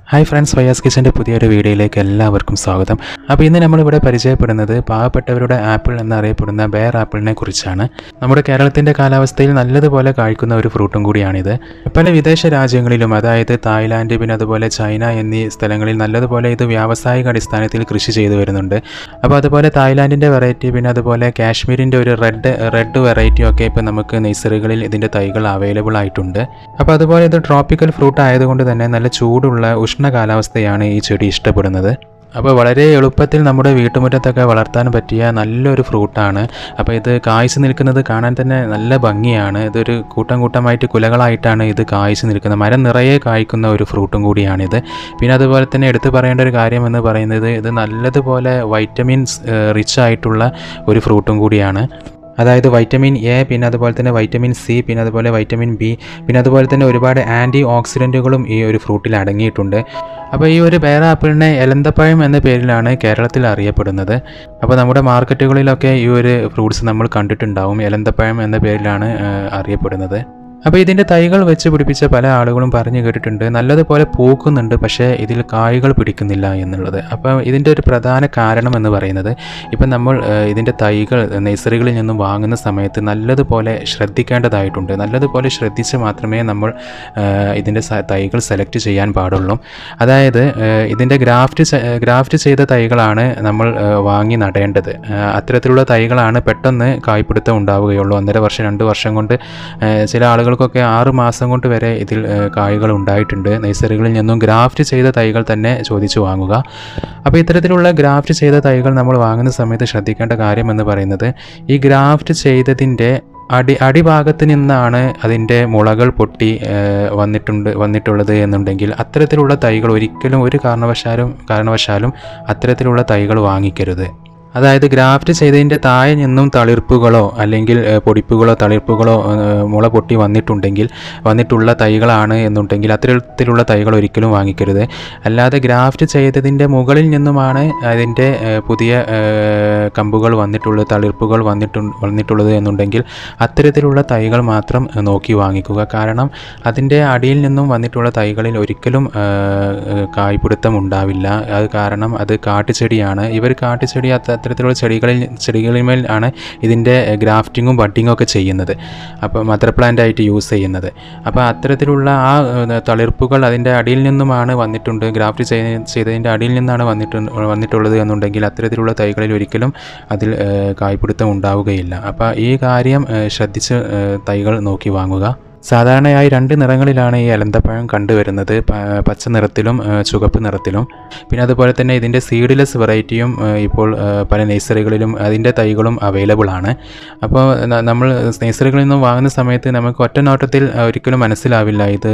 hi friends വയാസ് കിച്ചൻ്റെ പുതിയൊരു വീഡിയോയിലേക്ക് എല്ലാവർക്കും സ്വാഗതം അപ്പോൾ ഇന്ന് നമ്മളിവിടെ പരിചയപ്പെടുന്നത് പാവപ്പെട്ടവരുടെ ആപ്പിൾ എന്നറിയപ്പെടുന്ന ബെയർ ആപ്പിളിനെ കുറിച്ചാണ് നമ്മുടെ കേരളത്തിൻ്റെ കാലാവസ്ഥയിൽ നല്ലതുപോലെ കായ്ക്കുന്ന ഒരു ഫ്രൂട്ടും കൂടിയാണിത് പല വിദേശ രാജ്യങ്ങളിലും അതായത് തായ്ലാൻഡ് പിന്നെ അതുപോലെ ചൈന എന്നീ സ്ഥലങ്ങളിൽ നല്ലതുപോലെ ഇത് വ്യാവസായിക അടിസ്ഥാനത്തിൽ കൃഷി ചെയ്തു വരുന്നുണ്ട് അപ്പോൾ അതുപോലെ തായ്ലാൻഡിൻ്റെ വെറൈറ്റി പിന്നെ അതുപോലെ കാശ്മീരിൻ്റെ ഒരു റെഡ് റെഡ് വെറൈറ്റി ഒക്കെ ഇപ്പോൾ നമുക്ക് നഴ്സറികളിൽ ഇതിൻ്റെ തൈകൾ അവൈലബിൾ ആയിട്ടുണ്ട് അപ്പോൾ അതുപോലെ ഇത് ട്രോപ്പിക്കൽ ഫ്രൂട്ട് ആയതുകൊണ്ട് തന്നെ നല്ല ചൂടുള്ള ഉഷ്ണ കാലാവസ്ഥയാണ് ഈ ചെടി ഇഷ്ടപ്പെടുന്നത് അപ്പോൾ വളരെ എളുപ്പത്തിൽ നമ്മുടെ വീട്ടുമുറ്റത്തൊക്കെ വളർത്താൻ പറ്റിയ നല്ലൊരു ഫ്രൂട്ടാണ് അപ്പോൾ ഇത് കായ്ച്ചു നിൽക്കുന്നത് കാണാൻ തന്നെ നല്ല ഭംഗിയാണ് ഇതൊരു കൂട്ടം കൂട്ടമായിട്ട് കുലകളായിട്ടാണ് ഇത് കായ്ച്ചു നിൽക്കുന്നത് മരം നിറയെ കായ്ക്കുന്ന ഒരു ഫ്രൂട്ടും കൂടിയാണിത് പിന്നെ അതുപോലെ തന്നെ എടുത്തു പറയേണ്ട ഒരു കാര്യം എന്ന് പറയുന്നത് ഇത് നല്ലതുപോലെ വൈറ്റമിൻസ് റിച്ച് ആയിട്ടുള്ള ഒരു ഫ്രൂട്ടും കൂടിയാണ് അതായത് വൈറ്റമിൻ എ പിന്നെ അതുപോലെ തന്നെ വൈറ്റമിൻ സി പിന്നെ അതുപോലെ വൈറ്റമിൻ ബി പിന്നെ അതുപോലെ തന്നെ ഒരുപാട് ആൻറ്റി ഓക്സിഡൻറ്റുകളും ഈ ഒരു ഫ്രൂട്ടിൽ അടങ്ങിയിട്ടുണ്ട് അപ്പോൾ ഈ ഒരു പേര ആപ്പിളിനെ എലന്തപ്പഴം എന്ന പേരിലാണ് കേരളത്തിൽ അറിയപ്പെടുന്നത് അപ്പോൾ നമ്മുടെ മാർക്കറ്റുകളിലൊക്കെ ഈ ഒരു ഫ്രൂട്ട്സ് നമ്മൾ കണ്ടിട്ടുണ്ടാവും എലന്തപ്പഴം എന്ന പേരിലാണ് ആ, അറിയപ്പെടുന്നത് അപ്പോൾ ഇതിൻ്റെ തൈകൾ വെച്ച് പിടിപ്പിച്ച പല ആളുകളും പറഞ്ഞു കേട്ടിട്ടുണ്ട് നല്ലതുപോലെ പൂക്കുന്നുണ്ട് പക്ഷേ ഇതിൽ കായ്കൾ പിടിക്കുന്നില്ല എന്നുള്ളത് അപ്പോൾ ഇതിൻ്റെ ഒരു പ്രധാന കാരണം എന്ന് പറയുന്നത് ഇപ്പം നമ്മൾ ഏഹ്, ഇതിൻ്റെ തൈകൾ നഴ്സറികളിൽ നിന്നും വാങ്ങുന്ന സമയത്ത് നല്ലതുപോലെ ശ്രദ്ധിക്കേണ്ടതായിട്ടുണ്ട് നല്ലതുപോലെ ശ്രദ്ധിച്ച് മാത്രമേ നമ്മൾ ഏഹ്, ഇതിൻ്റെ സ- തൈകൾ സെലക്ട് ചെയ്യാൻ പാടുള്ളൂ അതായത് ഏഹ്, ഇതിൻ്റെ ഗ്രാഫ്റ്റ് ചെ- ഗ്രാഫ്റ്റ് ചെയ്ത തൈകളാണ് നമ്മൾ ഏഹ്, വാങ്ങി നടേണ്ടത് ഏഹ്, അത്തരത്തിലുള്ള തൈകളാണ് പെട്ടെന്ന് കായ്പിടുത്തം ഉണ്ടാവുകയുള്ളൂ ഒന്നര വർഷം രണ്ട് വർഷം കൊണ്ട് ഏഹ്, ചില ആളുകൾക്കൊക്കെ ആറ് മാസം കൊണ്ട് വരെ ഇതിൽ ഏഹ്, കായ്കൾ ഉണ്ടായിട്ടുണ്ട് നഴ്സറികളിൽ നിന്നും ഗ്രാഫ്റ്റ് ചെയ്ത തൈകൾ തന്നെ ചോദിച്ചു വാങ്ങുക അപ്പോൾ ഇത്തരത്തിലുള്ള ഗ്രാഫ്റ്റ് ചെയ്ത തൈകൾ നമ്മൾ വാങ്ങുന്ന സമയത്ത് ശ്രദ്ധിക്കേണ്ട കാര്യം എന്ന് പറയുന്നത് ഈ ഗ്രാഫ്റ്റ് ചെയ്തതിൻ്റെ അടി അടിഭാഗത്ത് നിന്നാണ് അതിൻ്റെ മുളകൾ പൊട്ടി ഏഹ്, വന്നിട്ടുണ്ട് വന്നിട്ടുള്ളത് എന്നുണ്ടെങ്കിൽ അത്തരത്തിലുള്ള തൈകൾ ഒരിക്കലും ഒരു കാരണവശാലും കാരണവശാലും അത്തരത്തിലുള്ള തൈകൾ വാങ്ങിക്കരുത് അതായത് ഗ്രാഫ്റ്റ് ചെയ്തതിൻ്റെ താഴെ നിന്നും തളിർപ്പുകളോ അല്ലെങ്കിൽ ഏഹ്, പൊടിപ്പുകളോ തളിർപ്പുകളോ ഏഹ്, മുള പൊട്ടി വന്നിട്ടുണ്ടെങ്കിൽ വന്നിട്ടുള്ള തൈകളാണ് എന്നുണ്ടെങ്കിൽ അത്തരത്തിലുള്ള തൈകൾ ഒരിക്കലും വാങ്ങിക്കരുത് അല്ലാതെ ഗ്രാഫ്റ്റ് ചെയ്തതിൻ്റെ മുകളിൽ നിന്നുമാണ് അതിൻ്റെ ഏഹ്, പുതിയ ഏഹ്, കമ്പുകൾ വന്നിട്ടുള്ളത് തളിർപ്പുകൾ വന്നിട്ടു വന്നിട്ടുള്ളത് എന്നുണ്ടെങ്കിൽ അത്തരത്തിലുള്ള തൈകൾ മാത്രം ഏഹ്, നോക്കി വാങ്ങിക്കുക കാരണം അതിൻ്റെ അടിയിൽ നിന്നും വന്നിട്ടുള്ള തൈകളിൽ ഒരിക്കലും ഏഹ്, ഏഹ്, കായ്പിടുത്തം ഉണ്ടാവില്ല അത് കാരണം അത് കാട്ടുചെടിയാണ് ഇവർ കാട്ടുചെടി അത്ത- അത്തരത്തിലുള്ള ചെടികളിൽ ചെടികളിന്മേൽ ആണ് ഇതിൻ്റെ ഗ്രാഫ്റ്റിങ്ങും ബഡിങ്ങും ഒക്കെ ചെയ്യുന്നത് അപ്പോൾ മദർ പ്ലാന്റ് ആയിട്ട് യൂസ് ചെയ്യുന്നത് അപ്പോൾ അത്തരത്തിലുള്ള ആ ഏഹ്, തളിർപ്പുകൾ അതിൻ്റെ അടിയിൽ നിന്നുമാണ് വന്നിട്ടുണ്ട് ഗ്രാഫ്റ്റ് ചെയ്ത ചെയ്തതിൻ്റെ അടിയിൽ നിന്നാണ് വന്നിട്ട് വന്നിട്ടുള്ളത് എന്നുണ്ടെങ്കിൽ അത്തരത്തിലുള്ള തൈകളിൽ ഒരിക്കലും അതിൽ ഏഹ്, കായ്പിടുത്തം ഉണ്ടാവുകയില്ല അപ്പോൾ ഈ കാര്യം ഏഹ്, ശ്രദ്ധിച്ച് ഏഹ്, തൈകൾ നോക്കി വാങ്ങുക സാധാരണയായി രണ്ട് നിറങ്ങളിലാണ് ഈ അലന്തപ്പഴം കണ്ടുവരുന്നത് പ- പച്ച നിറത്തിലും ഏഹ്, ചുവപ്പ് നിറത്തിലും പിന്നെ അതുപോലെ തന്നെ ഇതിൻ്റെ സീഡ്ലെസ് വെറൈറ്റിയും ഏഹ്, ഇപ്പോൾ ഏഹ്, പല നഴ്സറികളിലും അതിൻ്റെ തൈകളും അവൈലബിൾ ആണ് അപ്പോൾ ന- നമ്മൾ നഴ്സറികളിൽ നിന്നും വാങ്ങുന്ന സമയത്ത് നമുക്ക് ഒറ്റ നോട്ടത്തിൽ ഏഹ്, ഒരിക്കലും മനസ്സിലാവില്ല ഇത്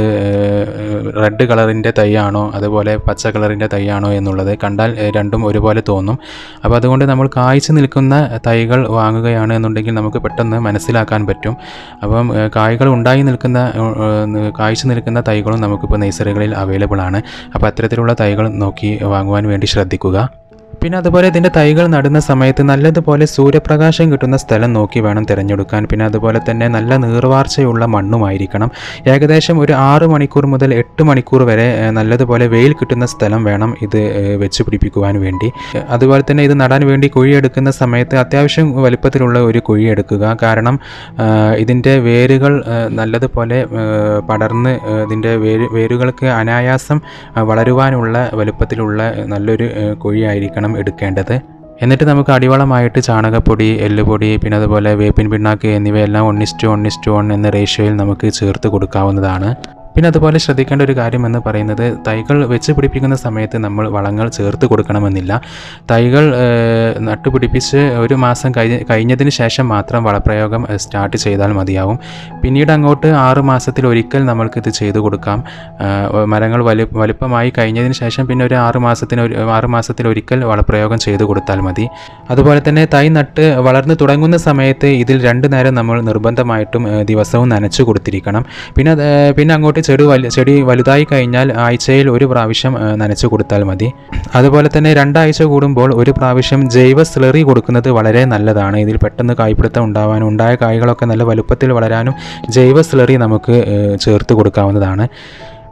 റെഡ് കളറിൻ്റെ തൈയാണോ അതുപോലെ പച്ച കളറിൻ്റെ തൈയാണോ എന്നുള്ളത് കണ്ടാൽ ഏഹ്, രണ്ടും ഒരുപോലെ തോന്നും അപ്പോൾ അതുകൊണ്ട് നമ്മൾ കായ്ച്ചു നിൽക്കുന്ന തൈകൾ വാങ്ങുകയാണ് എന്നുണ്ടെങ്കിൽ നമുക്ക് പെട്ടെന്ന് മനസ്സിലാക്കാൻ പറ്റും അപ്പം ഏഹ്, കായ്കൾ ഉണ്ടായി നിൽക്കുന്ന ഏഹ്, കായ്ച്ചു നിൽക്കുന്ന തൈകളും നമുക്കിപ്പോൾ നഴ്സറികളിൽ അവൈലബിൾ ആണ് അപ്പോൾ അത്തരത്തിലുള്ള തൈകൾ നോക്കി വാങ്ങുവാൻ വേണ്ടി ശ്രദ്ധിക്കുക പിന്നെ അതുപോലെ ഇതിൻ്റെ തൈകൾ നടുന്ന സമയത്ത് നല്ലതുപോലെ സൂര്യപ്രകാശം കിട്ടുന്ന സ്ഥലം നോക്കി വേണം തിരഞ്ഞെടുക്കാൻ പിന്നെ അതുപോലെ തന്നെ നല്ല നീർവാർച്ചയുള്ള മണ്ണുമായിരിക്കണം ഏകദേശം ഒരു ആറ് മണിക്കൂർ മുതൽ എട്ട് മണിക്കൂർ വരെ ഏഹ്, നല്ലതുപോലെ വെയിൽ കിട്ടുന്ന സ്ഥലം വേണം ഇത് ഏഹ്, വെച്ച് പിടിപ്പിക്കുവാൻ വേണ്ടി ഏഹ്, അതുപോലെ തന്നെ ഇത് നടാൻ വേണ്ടി കുഴിയെടുക്കുന്ന സമയത്ത് അത്യാവശ്യം വലുപ്പത്തിലുള്ള ഒരു കുഴി എടുക്കുക കാരണം ആഹ്, ഇതിൻ്റെ വേരുകൾ ആഹ്, നല്ലതുപോലെ ആഹ്, പടർന്ന് ആഹ്, ഇതിൻ്റെ വേര് വേരുകൾക്ക് അനായാസം ആഹ്, വളരുവാനുള്ള വലുപ്പത്തിലുള്ള നല്ലൊരു ആഹ്, കുഴിയായിരിക്കണം എടുക്കേണ്ടത് എന്നിട്ട് നമുക്ക് അടിവളമായിട്ട് ചാണകപ്പൊടി എല്ലുപൊടി പിന്നെ അതുപോലെ വേപ്പിൻ പിണ്ണാക്ക് എന്നിവയെല്ലാം ഒന്നിസ്റ്റു ഒന്നിസ്റ്റു വൺ എന്ന റേഷ്യോയിൽ നമുക്ക് ചേർത്ത് കൊടുക്കാവുന്നതാണ് പിന്നെ അതുപോലെ ശ്രദ്ധിക്കേണ്ട ഒരു കാര്യം എന്ന് പറയുന്നത് തൈകൾ വെച്ച് പിടിപ്പിക്കുന്ന സമയത്ത് നമ്മൾ വളങ്ങൾ ചേർത്ത് കൊടുക്കണമെന്നില്ല തൈകൾ ഏഹ്, നട്ടുപിടിപ്പിച്ച് ഒരു മാസം കഴിഞ്ഞ് കഴിഞ്ഞതിന് ശേഷം മാത്രം വളപ്രയോഗം ഏഹ്, സ്റ്റാർട്ട് ചെയ്താൽ മതിയാവും പിന്നീട് അങ്ങോട്ട് ആറ് മാസത്തിൽ ഒരിക്കൽ നമ്മൾക്കിത് ചെയ്തു കൊടുക്കാം ഏഹ്, മരങ്ങൾ വലു വലുപ്പമായി കഴിഞ്ഞതിന് ശേഷം പിന്നെ ഒരു ആറ് മാസത്തിന് ഒരു ആറ് മാസത്തിൽ ഒരിക്കൽ വളപ്രയോഗം ചെയ്തു കൊടുത്താൽ മതി അതുപോലെ തന്നെ തൈ നട്ട് വളർന്നു തുടങ്ങുന്ന സമയത്ത് ഇതിൽ രണ്ട് നേരം നമ്മൾ നിർബന്ധമായിട്ടും ഏഹ്, ദിവസവും നനച്ചു കൊടുത്തിരിക്കണം പിന്നെ അത്, ഏഹ്, പിന്നെ അങ്ങോട്ട് ചെടി വലു ചെടി വലുതായി കഴിഞ്ഞാൽ ആഴ്ചയിൽ ഒരു പ്രാവശ്യം ഏഹ്, നനച്ചു കൊടുത്താൽ മതി അതുപോലെ തന്നെ രണ്ടാഴ്ച കൂടുമ്പോൾ ഒരു പ്രാവശ്യം ജൈവ സ്ലറി കൊടുക്കുന്നത് വളരെ നല്ലതാണ് ഇതിൽ പെട്ടെന്ന് കായ്പിടുത്തം ഉണ്ടാവാനും ഉണ്ടായ കായ്കളൊക്കെ നല്ല വലുപ്പത്തിൽ വളരാനും ജൈവ സ്ലറി നമുക്ക് ഏഹ്, ചേർത്ത് കൊടുക്കാവുന്നതാണ്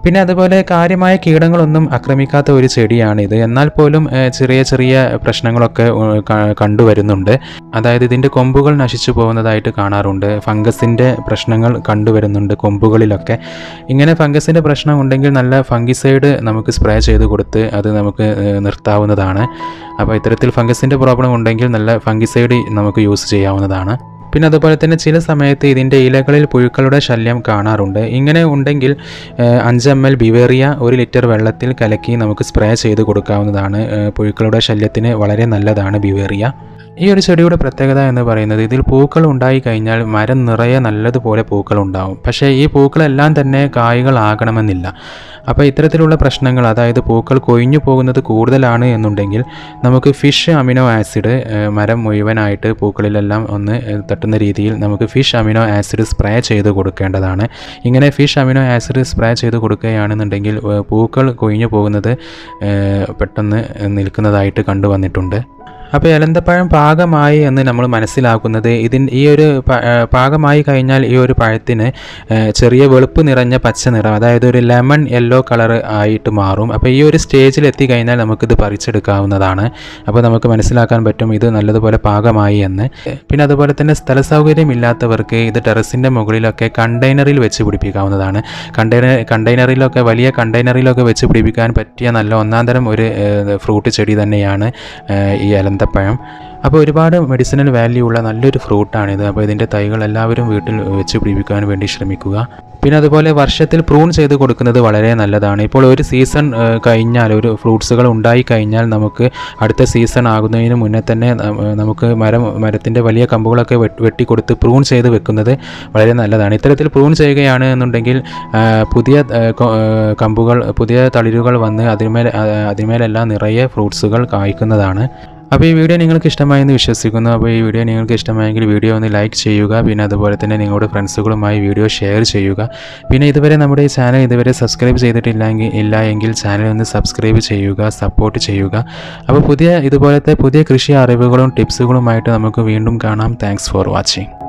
പിന്നെ അതുപോലെ കാര്യമായ കീടങ്ങളൊന്നും ആക്രമിക്കാത്ത ഒരു ചെടിയാണിത് എന്നാൽ പോലും ഏഹ്, ചെറിയ ചെറിയ പ്രശ്നങ്ങളൊക്കെ ഏഹ്, ക- കണ്ടുവരുന്നുണ്ട് അതായത് ഇതിൻ്റെ കൊമ്പുകൾ നശിച്ചു പോകുന്നതായിട്ട് കാണാറുണ്ട് ഫംഗസിൻ്റെ പ്രശ്നങ്ങൾ കണ്ടുവരുന്നുണ്ട് കൊമ്പുകളിലൊക്കെ ഇങ്ങനെ ഫംഗസിൻ്റെ പ്രശ്നം ഉണ്ടെങ്കിൽ നല്ല ഫംഗിസൈഡ് നമുക്ക് സ്പ്രേ ചെയ്ത് കൊടുത്ത് അത് നമുക്ക് ഏഹ്, നിർത്താവുന്നതാണ് അപ്പോൾ ഇത്തരത്തിൽ ഫംഗസിൻ്റെ പ്രോബ്ലം ഉണ്ടെങ്കിൽ നല്ല ഫംഗിസൈഡ് നമുക്ക് യൂസ് ചെയ്യാവുന്നതാണ് പിന്നെ അതുപോലെ തന്നെ ചില സമയത്ത് ഇതിൻ്റെ ഇലകളിൽ പുഴുക്കളുടെ ശല്യം കാണാറുണ്ട് ഇങ്ങനെ ഉണ്ടെങ്കിൽ ഏഹ്, അഞ്ച് എം എൽ ബിവേറിയ ഒരു ലിറ്റർ വെള്ളത്തിൽ കലക്കി നമുക്ക് സ്പ്രേ ചെയ്ത് കൊടുക്കാവുന്നതാണ് ഏഹ്, പുഴുക്കളുടെ ശല്യത്തിന് വളരെ നല്ലതാണ് ബിവേറിയ ഈ ഒരു ചെടിയുടെ പ്രത്യേകത എന്ന് പറയുന്നത് ഇതിൽ പൂക്കൾ ഉണ്ടായി കഴിഞ്ഞാൽ മരം നിറയെ നല്ലതുപോലെ പൂക്കൾ ഉണ്ടാവും പക്ഷേ ഈ പൂക്കളെല്ലാം തന്നെ കായ്കളാകണമെന്നില്ല അപ്പോൾ ഇത്തരത്തിലുള്ള പ്രശ്നങ്ങൾ അതായത് പൂക്കൾ കൊഴിഞ്ഞു പോകുന്നത് കൂടുതലാണ് എന്നുണ്ടെങ്കിൽ നമുക്ക് ഫിഷ് അമിനോ ആസിഡ് ഏഹ്, മരം മുഴുവനായിട്ട് പൂക്കളിലെല്ലാം ഒന്ന് ഏഹ്, തട്ടുന്ന രീതിയിൽ നമുക്ക് ഫിഷ് അമിനോ ആസിഡ് സ്പ്രേ ചെയ്ത് കൊടുക്കേണ്ടതാണ് ഇങ്ങനെ ഫിഷ് അമിനോ ആസിഡ് സ്പ്രേ ചെയ്ത് കൊടുക്കുകയാണെന്നുണ്ടെങ്കിൽ ഏഹ്, പൂക്കൾ കൊഴിഞ്ഞു പോകുന്നത് ഏഹ്, പെട്ടെന്ന് നിൽക്കുന്നതായിട്ട് കണ്ടുവന്നിട്ടുണ്ട് അപ്പോൾ എലന്തപ്പഴം പാകമായി എന്ന് നമ്മൾ മനസ്സിലാക്കുന്നത് ഇതിൻ ഈ ഒരു പ- ഏഹ് പാകമായി കഴിഞ്ഞാൽ ഈ ഒരു പഴത്തിന് ഏഹ് ചെറിയ വെളുപ്പ് നിറഞ്ഞ പച്ച നിറം അതായത് ഒരു ലെമൺ യെല്ലോ കളർ ആയിട്ട് മാറും അപ്പോൾ ഈ ഒരു സ്റ്റേജിൽ എത്തിക്കഴിഞ്ഞാൽ നമുക്കിത് പറിച്ചെടുക്കാവുന്നതാണ് അപ്പോൾ നമുക്ക് മനസ്സിലാക്കാൻ പറ്റും ഇത് നല്ലതുപോലെ പാകമായി എന്ന് പിന്നെ അതുപോലെ തന്നെ സ്ഥല സൗകര്യം ഇല്ലാത്തവർക്ക് ഇത് ടെറസിൻ്റെ മുകളിലൊക്കെ കണ്ടെയ്നറിൽ വെച്ച് പിടിപ്പിക്കാവുന്നതാണ് കണ്ടെയ്നർ കണ്ടെയ്നറിലൊക്കെ വലിയ കണ്ടെയ്നറിലൊക്കെ വെച്ച് പിടിപ്പിക്കാൻ പറ്റിയ നല്ല ഒന്നാം തരം ഒരു ഏഹ്, ഫ്രൂട്ട് ചെടി തന്നെയാണ് ഏഹ്, ഈ എലന്തപ്പഴം അപ്പോൾ ഒരുപാട് മെഡിസിനൽ വാല്യൂ ഉള്ള നല്ലൊരു ഫ്രൂട്ടാണിത് അപ്പോൾ ഇതിൻ്റെ തൈകൾ എല്ലാവരും വീട്ടിൽ വെച്ച് പിടിപ്പിക്കാൻ വേണ്ടി ശ്രമിക്കുക പിന്നെ അതുപോലെ വർഷത്തിൽ പ്രൂൺ ചെയ്ത് കൊടുക്കുന്നത് വളരെ നല്ലതാണ് ഇപ്പോൾ ഒരു സീസൺ ഏഹ്, കഴിഞ്ഞാൽ ഒരു ഫ്രൂട്ട്സുകൾ ഉണ്ടായി കഴിഞ്ഞാൽ നമുക്ക് അടുത്ത സീസൺ ആകുന്നതിന് മുന്നേ തന്നെ ന- നമുക്ക് മരം മരത്തിൻ്റെ വലിയ കമ്പുകളൊക്കെ വെട്ട് വെട്ടിക്കൊടുത്ത് പ്രൂൺ ചെയ്ത് വെക്കുന്നത് വളരെ നല്ലതാണ് ഇത്തരത്തിൽ പ്രൂൺ ചെയ്യുകയാണ് എന്നുണ്ടെങ്കിൽ ആ, പുതിയ ആ, കൊ- ആ, കമ്പുകൾ പുതിയ തളിരുകൾ വന്ന് അതിന്മേൽ ആ, അതിന്മേലെല്ലാം നിറയെ ഫ്രൂട്ട്സുകൾ കായ്ക്കുന്നതാണ് അപ്പോൾ ഈ വീഡിയോ നിങ്ങൾക്ക് ഇഷ്ടമായെന്ന് വിശ്വസിക്കുന്നു അപ്പോൾ ഈ വീഡിയോ നിങ്ങൾക്ക് ഇഷ്ടമായെങ്കിൽ വീഡിയോ ഒന്ന് ലൈക്ക് ചെയ്യുക പിന്നെ അതുപോലെ തന്നെ നിങ്ങളുടെ ഫ്രണ്ട്സുകളുമായി വീഡിയോ ഷെയർ ചെയ്യുക പിന്നെ ഇതുവരെ നമ്മുടെ ഈ ചാനൽ ഇതുവരെ സബ്സ്ക്രൈബ് ചെയ്തിട്ടില്ലെങ്കിൽ ഇല്ല എങ്കിൽ ചാനൽ ഒന്ന് സബ്സ്ക്രൈബ് ചെയ്യുക സപ്പോർട്ട് ചെയ്യുക അപ്പോൾ പുതിയ ഇതുപോലത്തെ പുതിയ കൃഷി അറിവുകളും ടിപ്സുകളുമായിട്ട് നമുക്ക് വീണ്ടും കാണാം താങ്ക്സ് ഫോർ വാച്ചിങ്